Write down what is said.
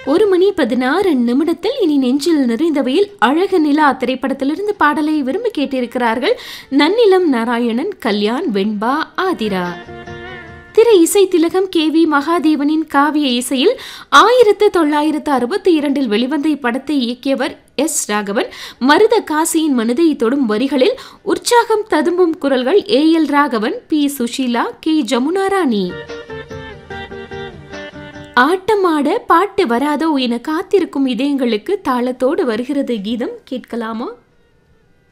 ஒரு மணி பதினாறு நிமிடத்தில் இனி நெஞ்சில் நிறைந்தவையில் அழகு நிலா திரைப்படத்திலிருந்து பாடலை விரும்பி கேட்டிருக்கிறார்கள் நன்னிலம் நாராயணன் கல்யாண் வெண்பா ஆதிரா திரை இசை திலகம் கே வி மகாதேவனின் காவிய இசையில் ஆயிரத்து தொள்ளாயிரத்து அறுபத்தி இரண்டில் வெளிவந்த இப்படத்தை இயக்கியவர் எஸ் ராகவன் மருத காசியின் மனதை தொடும் வரிகளில் உற்சாகம் ததும்பும் குரல்கள் A L Raghavan P Susheela K Jamuna Rani ஆட்டமாட பாட்டு வராதோ என காத்திருக்கும் இதயங்களுக்கு தாளத்தோடு வருகிறது கீதம் கேட்கலாமா